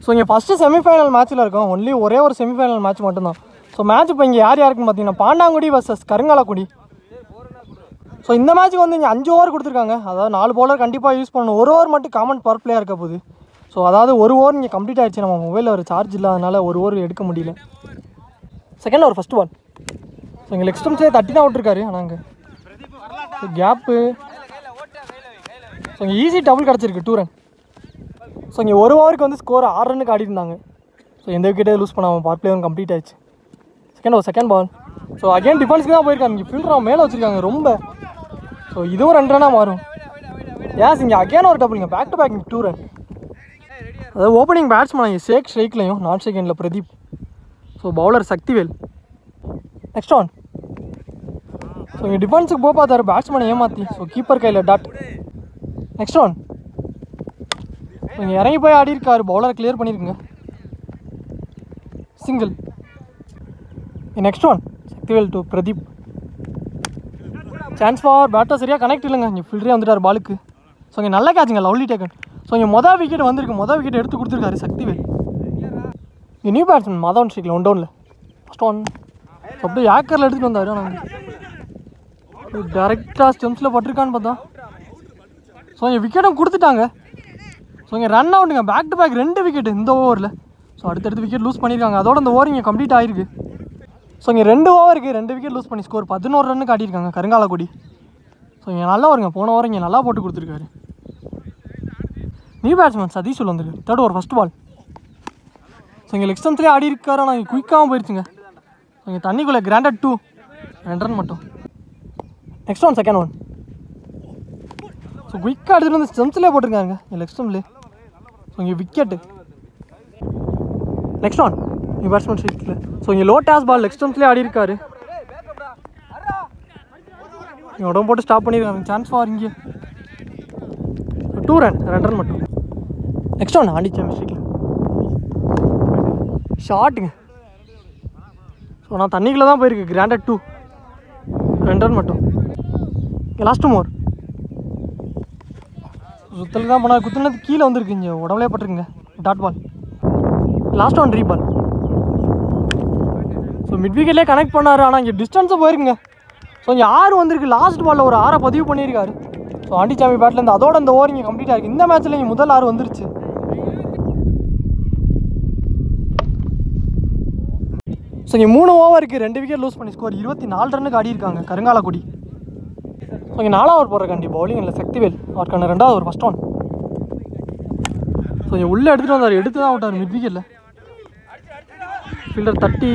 so இங்கே first semi-final மேட்ச்சில் இருக்கோம் ஒன்லி ஒரே ஒரு செமிஃபைனல் மேட்ச் மட்டும்தான் ஸோ மேட்ச் இப்போ இங்கே யார் யாருக்குன்னு பார்த்தீங்கன்னா பாண்டாங்குடி வர்சஸ் கருங்காலக்குடி ஸோ இந்த மேட்ச்சுக்கு வந்து இங்கே அஞ்சு ஓவர் கொடுத்துருக்காங்க அதாவது நாலு பவுலர் கண்டிப்பாக யூஸ் பண்ணணும் ஒரு ஓவர் மட்டும் காமன் பவர் பிளேயாக இருக்க போகுது ஸோ அதாவது ஒரு ஓவர் இங்கே கம்ப்ளீட் ஆயிடுச்சு நம்ம மொபைலில் ஒரு சார்ஜ் இல்லாதனால ஒரு ஓவர் எடுக்க முடியல second over first ball so இங்கே லெக் ஸ்டம்ஸ்லேயே தட்டி தான் விட்டுருக்காரு ஆனால் அங்கே ஸோ கேப்பு ஸோ இங்கே ஈஸி டபுள் கிடச்சிருக்கு டூ ரன் ஸோ இங்கே ஒரு ஓவருக்கு வந்து ஸ்கோர் ஆறு ரன்னுக்கு ஆடி இருந்தாங்க ஸோ எந்த விக்கெட்டே லூஸ் பண்ணாமல் பவர் பிளேயும் கம்ப்ளீட் ஆயிடுச்சு second over second ball so again டிஃபென்ஸ்க்கு தான் போயிருக்காங்க இங்கே ஃபீல்டர் மேலே வச்சுருக்காங்க ரொம்ப ஸோ இதுவும் ரெண்டு ரன்னாக மாறும் ஏஸ் இங்கே அகைன் ஒரு டபுள் இங்கே back to back two run அதாவது ஓப்பனிங் பேட்ஸ்மேன் இங்கே ஷேக் ஸ்ட்ரைக்லையும் நான் செகண்டில் Pradeep so bowler Sakthivel next one so இங்கே டிஃபென்ஸுக்கு போக பார்த்தாரு பேட்ஸ்மேனை ஏமாற்றி ஸோ கீப்பர் கையில் டாட் நெக்ஸ்ட் ஒன் இங்கே இறங்கி போய் ஆடி இருக்காரு பவுலரை கிளியர் பண்ணியிருக்குங்க single next one Sakthivel to Pradeep chance for batter சரியாக கனெக்ட் இல்லைங்க இங்கே ஃபீல்டரே வந்துட்டார் பாலுக்கு ஸோ இங்கே நல்ல கேட்சுங்க லவ்லி டேக்கன் ஸோ இங்கே மொதல் விக்கெட் வந்திருக்கு மொதல் விக்கெட் எடுத்து கொடுத்துருக்காரு சக்திவேல் இங்கே நியூ பேட்ஸ்மேன் மதவன் ஸ்ட்ரீக்கில் ஒன் டவுனில் ஃபஸ்ட் ஒன் அப்படியே ஏக்கரில் எடுத்துகிட்டு வந்தார் ஆனால் டேரெக்டாக ஸ்டெம்ஸில் பட்டிருக்கான்னு பார்த்தா ஸோ இங்கே விக்கெட்டும் கொடுத்துட்டாங்க ஸோ இங்கே ரன் அவுட்டுங்க பேக் டு பேக் ரெண்டு விக்கெட் இந்த ஓவரில் ஸோ அடுத்தடுத்து விக்கெட் லூஸ் பண்ணியிருக்காங்க அதோட இந்த ஓவர் இங்கே கம்ப்ளீட் ஆயிருக்கு ஸோ இங்கே ரெண்டு ஓவருக்கு ரெண்டு விக்கெட் லூஸ் பண்ணி ஸ்கோர் பதினோரு ரன்னு காட்டியிருக்காங்க கருங்காலக்குடி ஸோ இங்கே நல்லா வருங்க போன ஓவர் இங்கே நல்லா போட்டு கொடுத்துருக்காரு நியூ பேட்ஸ்மேன் சதீஷ் உள்ள வந்திருக்கு third over first ball so இங்கே லெக் ஸ்டம்ஸ்லேயே ஆடி இருக்காரு ஆனால் இங்கே குயிக்காகவும் போயிடுச்சுங்க ஸோ இங்கே தண்ணிக்குள்ளே கிராண்டட் டூ ரெண்டு ரன் மட்டும் next one second one so குயிக்காக எடுத்துகிட்டு வந்து ஸ்டம்ஸ்லேயே போட்டிருக்காங்க இங்கே லெக் ஸ்டம்ப்லேயே ஸோ இங்கே விக்கெட்டு நெக்ஸ்ட் ஒன் நீ பேட்ஸ்மேன் ஸ்ட்ரீட்டில் ஸோ இங்கே லோ டாஸ் பால் லெக் ஸ்டம்ஸ்லேயே ஆடி இருக்காரு இங்கே உடம்பு போட்டு ஸ்டாப் பண்ணியிருக்காங்க சான்ஸ் ஃபார் இங்கே டூ ரன் ரெண்டு ரன் மட்டும் நெக்ஸ்ட் ஒன் ஆண்டி சாமி ஸ்ட்ரீட்டில் ஷார்ட்டுங்க ஸோ நான் தண்ணிக்குள்ளே தான் போயிருக்கு கிராண்டட் டூ ரெண்டு ரன் மட்டும் இங்கே லாஸ்ட் மோர் சுத்தலுக்கு தான் போனால் குத்துனது கீழே வந்துருக்கு இங்கே உடம்புலே பட்டிருக்குங்க டாட் பால் லாஸ்ட் ஒன் ரீபால் ஸோ மிட் விக்கெட்லேயே கனெக்ட் பண்ணார் ஆனால் இங்கே டிஸ்டன்ஸும் போயிருக்குங்க ஸோ இங்கே ஆறு வந்திருக்கு லாஸ்ட் பாலில் ஒரு ஆறை பதிவு பண்ணியிருக்காரு ஸோ ஆண்டிச்சாமி பேட்லேருந்து அதோட இந்த ஓவர் இங்கே கம்ப்ளீட் ஆயிருக்கு இந்த மேட்ச்சில் இங்கே முதல் ஆறு வந்துருச்சு ஸோ இங்கே மூணு ஓவருக்கு ரெண்டு விக்கெட் லூஸ் பண்ணி ஸ்கோர் இருபத்தி நாலு ரன்னுக்கு ஆடி இருக்காங்க கருங்காலக்குடி ஸோ இங்கே நாலாவது ஓவர் போடுறக்காண்டி பவுலிங் இல்லை சக்திவேல் அவருக்கான ரெண்டாவது ஒரு ஃபஸ்ட் ஒன் ஸோ இங்கே உள்ளே எடுத்துகிட்டு வந்தார் எடுத்து தான் விட்டார் மிட் விக்கெட்டில் ஃபீல்டர் தட்டி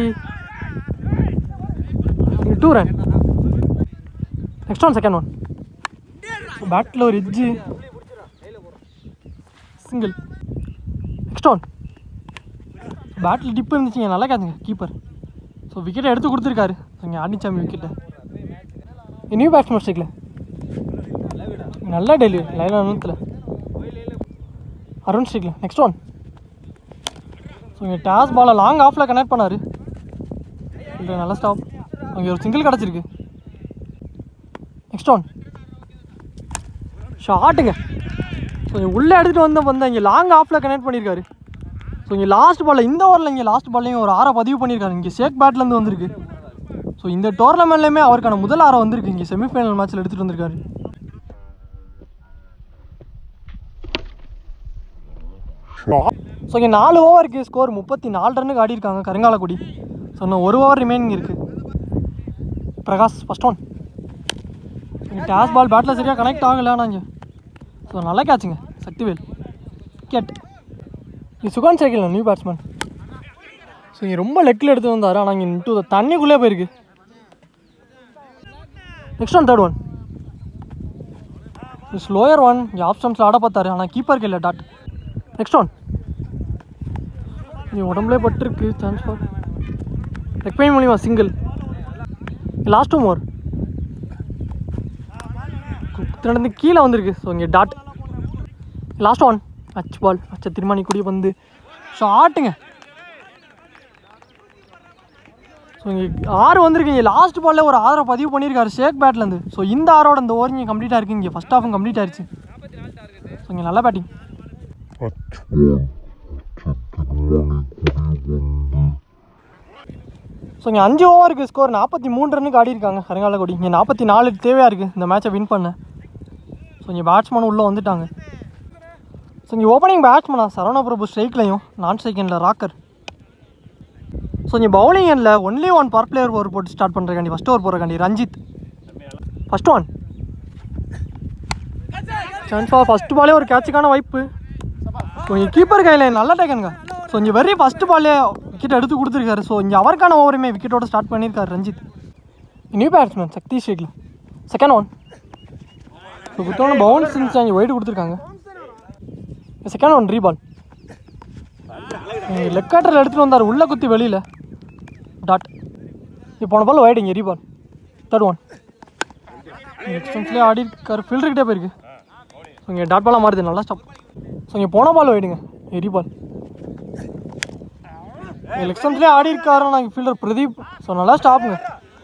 two run next one second one so பேட்டில் ஒரு எட்ஜு சிங்கிள் நெக்ஸ்ட் ஒன் பேட்டில் டிப் இருந்துச்சுங்க நல்லா கேட்குங்க கீப்பர் ஸோ விக்கெட்டை எடுத்து கொடுத்துருக்காரு இங்கே ஆடிச்சாமி விக்கெட்டை நியூ பேட்ஸ்மேன் மிஸ்டேக்கில் நல்லா டெலிவரி லைன் நிமித்தில் அருண் ஸ்ட்ரீக்கில் நெக்ஸ்ட் ஒன் ஸோ இங்கே டாஸ் பாலை லாங் ஆஃபில் கனெக்ட் பண்ணார் இல்லை நல்ல ஸ்டாப் அங்கே ஒரு சிங்கிள் கிடச்சிருக்கு நெக்ஸ்ட் ஒன் ஷாட்டுங்க ஸோ இங்கே உள்ளே எடுத்துகிட்டு வந்து வந்தேன் இங்கே லாங் ஆஃபில் கனெக்ட் பண்ணியிருக்காரு ஸோ இங்கே லாஸ்ட் பாலில் இந்த ஓவரில் இங்கே லாஸ்ட் பால்லையும் ஒரு ஆறை பதிவு பண்ணியிருக்காரு இங்கே ஷேக் பேட்லேருந்து வந்திருக்கு ஸோ இந்த டோர்னமெண்ட்லேயுமே அவருக்கான முதல் ஆறை வந்திருக்கு இங்கே செமிஃபைனல் மேட்ச்சில் எடுத்துகிட்டு வந்திருக்காரு ஸோ இங்கே நாலு ஓவருக்கு ஸ்கோர் முப்பத்தி நாலு ரன்னுக்கு ஆடி இருக்காங்க கருங்காலக்குடி ஸோ இன்னும் ஒரு ஓவர் ரிமைனிங் இருக்குது பிரகாஷ் ஃபஸ்ட் ஒன் இங்கே டாஸ் பால் பேட்டில் சரியாக கனெக்ட் ஆகலை ஆனால் இங்கே ஸோ நல்ல கேட்சுங்க சக்திவேல் விக்கெட் இது Sugan cycle new batsman so இங்கே ரொம்ப லெக்கில் எடுத்து வந்தார் ஆனால் இங்கே இன்ட்டு தண்ணிக்குள்ளே போயிருக்கு next one third one slower one இங்கே ஆஃப் ஸ்டம்ஸில் ஆட பார்த்தாரு ஆனால் கீப்பருக்கு இல்லை டாட் நெக்ஸ்ட் ஒன் நீ உடம்புலே பட்டிருக்கு சான்ஸ் ஃபார் ரெக்பை மூலியமா சிங்கிள் லாஸ்ட் மோர் நடந்து கீழே வந்திருக்கு ஸோ இங்கே டாட் லாஸ்ட் ஒன் அச் பால் அச்ச திருமணி குடி வந்து ஷாட்டுங்க ஸோ இங்கே ஆறு வந்திருக்கு இங்கே லாஸ்ட் பால்ல ஒரு ஆறை பதிவு பண்ணியிருக்காரு ஷேக் பேட்லேருந்து ஸோ இந்த ஆரோட இந்த ஓவர் இங்கே கம்ப்ளீட்டாக இருக்குது இங்கே ஃபஸ்ட் ஹாஃபும் கம்ப்ளீட் ஆயிடுச்சு ஸோ இங்கே நல்ல பேட்டிங் ஸோ இங்கே அஞ்சு ஓவருக்கு ஸ்கோர் நாற்பத்தி மூணு ரன்னுக்கு ஆடி இருக்காங்க கருங்காலக்குடி இங்கே நாற்பத்தி நாலு தேவையாக இருக்குது இந்த மேட்சை வின் பண்ண ஸோ இங்கே பேட்ஸ்மேன் உள்ளே வந்துட்டாங்க ஸோ இங்கே ஓப்பனிங் பேட்ஸ்மேனா சரவண பிரபு ஸ்ட்ரைக்லையும் நான் செகண்டில் ராக்கர் ஸோ இங்கே பவுலிங் எண்ணில் only one power player over போட்டு ஸ்டார்ட் பண்ணுறக்காண்டி ஃபஸ்ட் ஓவர் போகிறக்காண்டி Ranjith first one chance for first பாலே ஒரு கேட்சுக்கான வாய்ப்பு ஸோ இங்கே கீப்பர் கையில் நல்ல டேக்கனுங்க ஸோ இங்கே வெறி ஃபஸ்ட்டு பாலே விக்கெட் எடுத்து கொடுத்துருக்காரு ஸோ இங்கே அவருக்கான ஓவருமே விக்கெட்டோட ஸ்டார்ட் பண்ணியிருக்காரு ரஞ்சித் நியூ பேட்ஸ்மேன் சக்தி ஸ்ட்ரீட்டில் செகண்ட் ஒன் ஸோ குத்தோட பவுன்ஸ் இருந்துச்சு அங்கே ஒயிட் கொடுத்துருக்காங்க செகண்ட் ஒன் ரீபால் லெக் கட்டரில் எடுத்துகிட்டு வந்தார் உள்ளே குத்தி வெளியில் டாட் இப்போ போன பால் ஒயிட் இங்கே ரீபால் தேர்ட் ஒன் எக்ஸ்டென்ஸ்லேயே ஆடி இருக்காரு ஃபீல்டர்கிட்டே போயிருக்கு ஸோ இங்கே டாட் பாலாக மாறுது நல்லா ஸ்டாப் ஸோ இங்கே போன பால் போயிடுங்க எரி பால் எலெக்ஷன்ஸ்லேயே ஆடி இருக்காரு நாங்கள் ஃபீல்டர் பிரதீப் ஸோ நல்லா ஸ்டாப்புங்க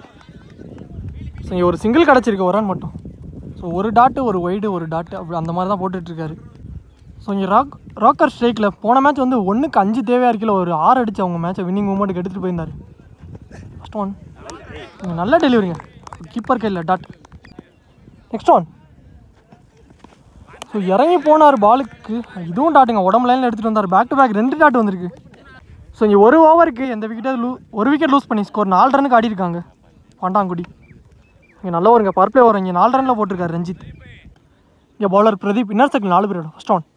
ஸோ இங்கே ஒரு சிங்கிள் கிடச்சிருக்கு ஒரு ரன் மட்டும் ஸோ ஒரு டாட்டு ஒரு ஒய்டு ஒரு டாட்டு அப்படி அந்த மாதிரி தான் போட்டுட்ருக்காரு ஸோ இங்கே ராக் ராக்கர் ஸ்ட்ரைக்கில் போன மேட்ச் வந்து ஒன்றுக்கு அஞ்சு தேவையாக இருக்கல ஒரு ஆறு அடிச்சு அவங்க மேட்சை வின்னிங் மூமெண்ட்டுக்கு எடுத்துகிட்டு போயிருந்தார் ஃபஸ்ட் ஒன் நல்ல டெலிவரிங்க கீப்பர் கையில் டாட் நெக்ஸ்ட் ஒன் ஸோ இறங்கி போனார் பாலுக்கு இதுவும் டாட்டுங்க உடம்பு லைனில் எடுத்துகிட்டு வந்தார் பேக் டு பேக் ரெண்டு டாட் வந்திருக்கு ஸோ இங்கே ஒரு ஓவருக்கு எந்த விக்கெட்டை லூ ஒரு விக்கெட் லூஸ் பண்ணி ஸ்கோர் நாலு ரனுக்கு ஆடி இருக்காங்க பாண்டாங்குடி இங்கே நல்ல ஒருங்க பவர் பிளே ஓவர் இங்கே நாலு ரனில் போட்டிருக்காரு ரஞ்சித் இங்கே பவுலர் பிரதீப் இன்னர் செகண்ட் நாலு பேரோட ஃபஸ்ட் ஒன்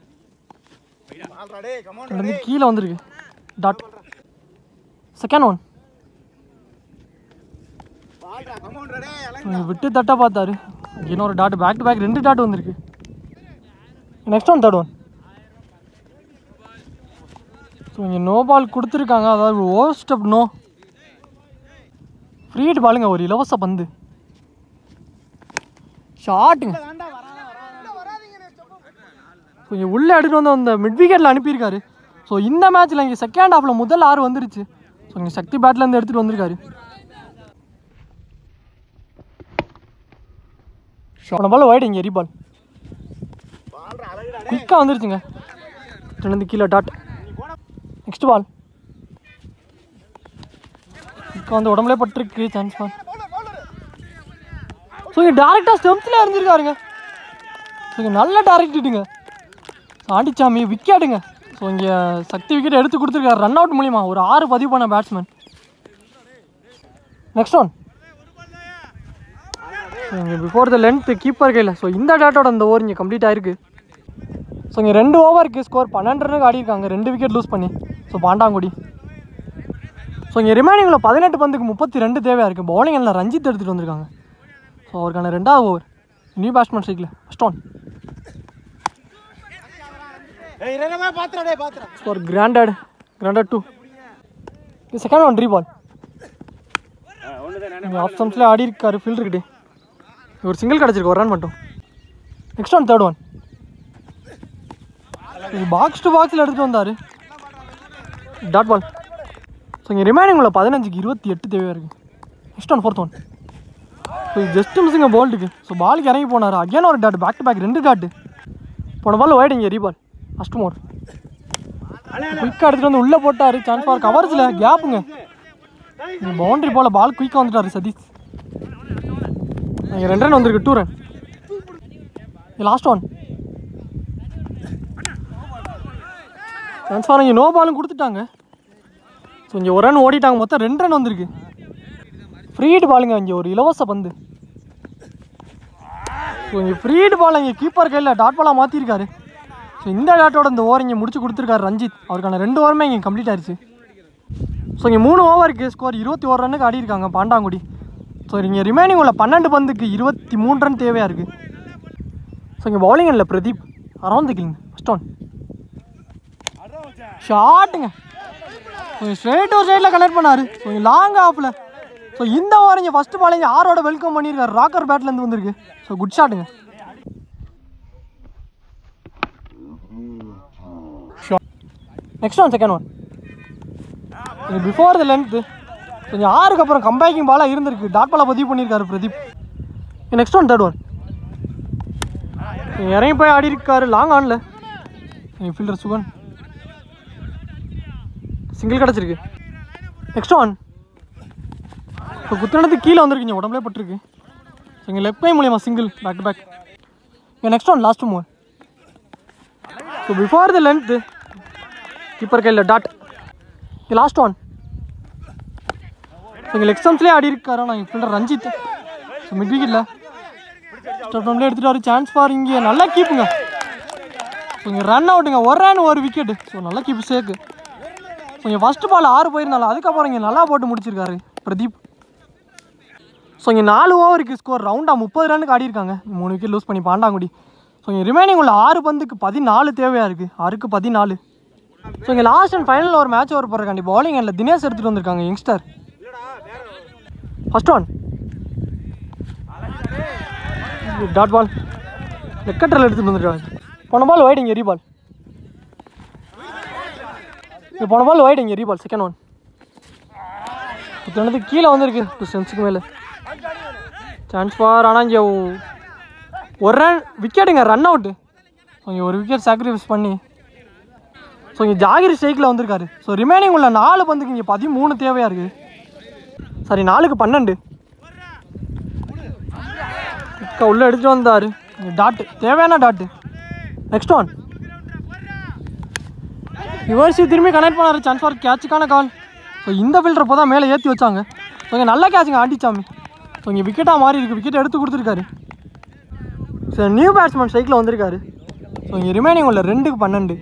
வந்து கீழே வந்திருக்கு டாட் செகண்ட் ஒன் விட்டு தட்ட பார்த்தாரு இன்னொரு டாட் பேக் டு பேக் ரெண்டு டாட் வந்திருக்கு next one third one so இங்கே நோ பால் கொடுத்துருக்காங்க அதாவது ஓவர் ஸ்டெப் நோ ஃப்ரீட் பாலுங்க ஒரு இலவச பந்து ஷாட்டுங்க ஸோ இங்கே உள்ளே எடுத்துகிட்டு வந்து அந்த மிட் விக்கெட்டில் அனுப்பியிருக்காரு ஸோ இந்த மேட்ச்சில் இங்கே செகண்ட் ஹாஃபில் முதல் ஆறு வந்துருச்சு ஸோ இங்கே சக்தி பேட்லேருந்து எடுத்துகிட்டு வந்திருக்காரு போன பால் ஒயிட் இங்கே எரி பால் குயிக்காக வந்துருச்சுங்க ரெண்டு கீழே டாட் நெக்ஸ்ட் பால் குயிக்காக வந்து உடம்புலே பட்டிருக்கு சான்ஸ் பால் ஸோ இங்கே டேரெக்டாக ஸ்டெம்ஸில் இருந்திருக்காருங்க ஸோ இங்கே நல்ல டேரக்ட் இட்டுங்க ஆண்டிச்சாமி விக்கெட்டுங்க ஸோ இங்கே சக்தி விக்கெட் எடுத்து கொடுத்துருக்காரு ரன் அவுட் மூலியமா ஒரு ஆறு பதிவு பண்ண பேட்ஸ்மேன் நெக்ஸ்ட் ஒன் இங்கே பிஃபோர் த லென்த் கீப்பர் கையில் ஸோ இந்த டாட்டோட அந்த ஓவர் இங்கே கம்ப்ளீட் ஆயிருக்கு ஸோ இங்கே ரெண்டு ஓவருக்கு ஸ்கோர் பன்னெண்டு ரனுக்கு ஆடிருக்காங்க ரெண்டு விக்கெட் லூஸ் பண்ணி ஸோ பாண்டாங்குடி ஸோ இங்கே ரிமைனிங்கில் பதினெட்டு பந்துக்கு முப்பத்தி ரெண்டு தேவையாக இருக்குது பவுலிங் எல்லாம் ரஞ்சித் எடுத்துகிட்டு வந்திருக்காங்க ஸோ அவருக்கான ரெண்டாவது ஓவர் நியூ பேட்ஸ்மேன் ஸ்ட்ரைக்கில் first one score granted granted to second one ரீபால் ஆஃப் ஸ்டம்ப்ஸில் ஆடி இருக்காரு ஃபீல்டர்கிட்டே ஒரு சிங்கிள் கிடச்சிருக்கு ஒரு ரன் மட்டும் நெக்ஸ்ட் ஒன் தேர்ட் ஒன் இது பாக்ஸ் டு பாக்ஸில் எடுத்துகிட்டு வந்தார் டாட் பால் ஸோ இங்கே ரிமைனிங் உள்ள பதினஞ்சுக்கு இருபத்தி எட்டு தேவையாக இருக்குது next one fourth one so இது ஜஸ்ட் மிஸ்ஸுங்க பால்ட்டுக்கு ஸோ பாலுக்கு இறங்கி போனார் அகைன் ஒரு டாட் பேக் டு பேக் ரெண்டு டாட்டு போன பால் ஒயிட் இங்கே ரீபால் ஃபஸ்ட் மோர் குயிக்காக எடுத்துகிட்டு வந்து உள்ளே போட்டார் சான்ஸ் ஃபார் கவர்ஸில் கேப்புங்க பவுண்டரி போல பால் குயிக்காக வந்துட்டார் சதீஷ் இங்கே ரெண்டு ரன் வந்திருக்கு two run last one chance for இங்கே நோ பாலும் கொடுத்துட்டாங்க ஸோ இங்கே ஒரு ரன் ஓடிட்டாங்க மொத்தம் ரெண்டு ரன் வந்திருக்கு ஃப்ரீடு பாலுங்க இங்கே ஒரு இலவச பந்து ஸோ இங்கே ஃப்ரீடு பால் இங்கே கீப்பர் கையில் டாட் பாலாக மாற்றிருக்காரு ஸோ இந்த டாட்டோட இந்த ஓவர் இங்கே முடிச்சு கொடுத்துருக்காரு ரஞ்சித் அவருக்கான ரெண்டு ஓவருமே இங்கே கம்ப்ளீட் ஆயிடுச்சு ஸோ இங்கே மூணு ஓவருக்கு ஸ்கோர் இருபத்தி ஒரு ரன்னுக்கு ஆடி இருக்காங்க பாண்டாங்குடி ஸோ இங்கே ரிமைனிங் உள்ள பன்னெண்டு பந்துக்கு இருபத்தி மூணு ரன் தேவையாக இருக்குது ஸோ இங்கே பவுலிங் இல்லை பிரதீப் அரௌண்ட் த கிளிங் ஃபஸ்ட் ஒன் ஷாட்டுங்க ஸோ ஸ்ட்ரெயிட் ஒரு சைடில் கனெக்ட் பண்ணார் ஸோ இங்கே லாங் ஆஃபில் ஸோ இந்த ஓவர் இங்கே ஃபஸ்ட்டு பால் இங்கே ஆரோட வெல்கம் பண்ணியிருக்காரு ராக்கர் பேட்லேருந்து வந்திருக்கு ஸோ குட் ஷாட்டுங்க next one second one before the length கொஞ்சம் ஆறுக்கு அப்புறம் கம்பேக்கிங் பாலாக இருந்திருக்கு டாட் பாலாக பதிவு பண்ணியிருக்காரு Pradeep next one third one இறங்கி போய் ஆடி இருக்காரு லாங் ஆனில் ஃபீல்டர் சுகன் சிங்கிள் கிடச்சிருக்கு நெக்ஸ்ட் ஒன் இப்போ குத்துனது கீழே வந்திருக்கீங்க உடம்புலே பட்டிருக்கு ஸோ இங்கே லெஃப்ட் கை மூலியமா single back to back next one last move so before the length keeper கையில் டாட் லாஸ்ட் ஒன் ஸோ இங்கே எக்ஸாம்ஸ்லேயே ஆடி இருக்காரு நான் ஃபீல்டர் ரஞ்சித் ஸோ மிட் விக்கெட்டில் ஸ்டார்ட் ரவுண்ட்லேயே எடுத்துகிட்டு வர சான்ஸ் பார் இங்கே நல்லா கீப்புங்க ஸோ இங்கே ரன் அவுட்டுங்க ஒரு ரன் ஒரு விக்கெட்டு ஸோ நல்லா கீப் சேக்கு ஸோ இங்கே ஃபஸ்ட்டு பால் ஆறு போயிருந்தாலும் அதுக்கப்புறம் இங்கே நல்லா போட்டு முடிச்சிருக்காரு பிரதீப் ஸோ இங்கே நாலு ஓவருக்கு ஸ்கோர் ரவுண்டாக முப்பது ரன்னுக்கு ஆடி இருக்காங்க மூணு விக்கெட் லூஸ் பண்ணி பாண்டாங்குடி ஸோ இங்கே ரிமைனிங் உள்ள ஆறு பந்துக்கு பதினாலு தேவையாக இருக்குது ஆறுக்கு பதினாலு ஸோ இங்கே லாஸ்ட் அண்ட் ஃபைனல் ஒரு மேட்ச் ஓவர் போடுறக்காண்டி bowling எண்ணில் தினேஷ் எடுத்துகிட்டு வந்திருக்காங்க youngster first one dot ball லெக்கட்டரில் எடுத்துகிட்டு வந்துருக்காங்க போன பால் வைட் இங்கே ரீபால் இது போன பால் வைட் இங்கே ரீபால் செகண்ட் ஒன் இப்போ கீழே வந்திருக்கு டூ சென்ஸுக்கு மேலே சான்ஸ் ஃபார் ஆனால் இங்கே ஒரு ரன் விக்கெட்டுங்க ரன் அவுட்டு ஸோ இங்கே ஒரு விக்கெட் சாக்ரிஃபைஸ் பண்ணி ஸோ இங்கே ஜாகிர் ஸ்ட்ரைக்கில் வந்திருக்காரு ஸோ ரிமைனிங் உள்ள நாலு பந்துக்கு இங்கே பதிமூணு தேவையாக இருக்குது சாரி நாலுக்கு பன்னெண்டு இக்கா உள்ளே எடுத்துகிட்டு வந்தார் இங்கே டாட்டு தேவையான டாட்டு நெக்ஸ்ட் ஒன் யுவர்சி திரும்பி கனெக்ட் பண்ணாரு சான்ஸ் ஃபார் கேட்சுக்கான கால் ஸோ இந்த ஃபில்டர் இப்போ தான் மேலே ஏற்றி வச்சாங்க ஸோ இங்கே நல்ல கேட்சுங்க ஆண்டிச்சாமி ஸோ இங்கே விக்கெட்டாக மாறி இருக்கு விக்கெட் எடுத்து கொடுத்துருக்காரு ஸோ நியூ பேட்ஸ்மேன் ஸ்ட்ரைக்கில் வந்திருக்காரு ஸோ இங்கே ரிமைனிங் உள்ள ரெண்டுக்கு பன்னெண்டு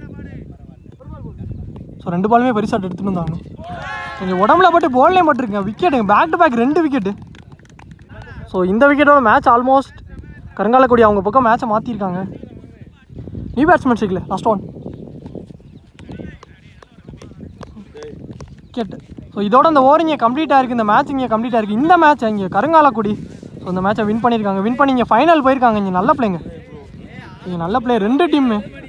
ஸோ ரெண்டு பாலுமே பெருசாக எடுத்துட்டு வந்தாங்க கொஞ்சம் உடம்புல போட்டு போல்லையும் போட்டிருக்கேன் விக்கெட்டுங்க பேக் டு பேக் ரெண்டு விக்கெட்டு ஸோ இந்த விக்கெட்டோட மேட்ச் ஆல்மோஸ்ட் கருங்காலக்குடி அவங்க பக்கம் மேட்சை மாற்றிருக்காங்க நியூ பேட்ஸ்மேன் ஸ்ட்ரைக்கில் லாஸ்ட் ஒன் விக்கெட் ஸோ இதோட இந்த ஓவர் இங்கே கம்ப்ளீட் ஆயிருக்கு இந்த மேட்ச் இங்கே கம்ப்ளீட் ஆயிருக்கு இந்த மேட்ச் இங்கே கருங்காலக்குடி ஸோ இந்த மேட்சை வின் பண்ணியிருக்காங்க வின் பண்ணி இங்கே ஃபைனல் போயிருக்காங்க இங்கே நல்ல பிளேங்க இங்கே நல்ல பிளே ரெண்டு டீம்மு